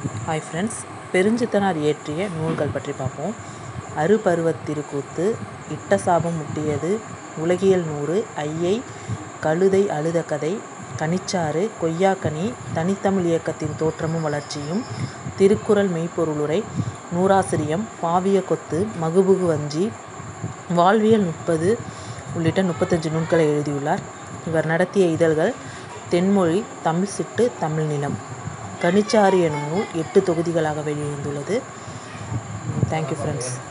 hi friends Perunchithanar இயற்றிய நூல்கள் பற்றி பார்ப்போம் அறுபருவத் திருக்கூத்து இட்ட சாபம் முட்டியது உலகியல் நூறு ஐயை கழுதை அழுத கதை கனிச்சாறு கொய்யாக்கனி தனித்தமிழ் இயக்கத்தின் தோற்றமும் வளர்ச்சியும் திருக்குறள் மெய்ப்பொருளுரை நூறாசிரியம் பாவிய கொத்து மகுபுகு வஞ்சி வாழ்வியல் முப்பது உள்ளிட்ட முப்பத்தஞ்சு நூல்களை எழுதியுள்ளார் இவர் நடத்திய இதழ்கள் தென்மொழி தமிழ் சிட்டு தமிழ் நிலம் கனிச்சாறு எனும் நூல் எட்டு தொகுதிகளாக வெளிவந்துள்ளது தேங்க்யூ ஃப்ரெண்ட்ஸ்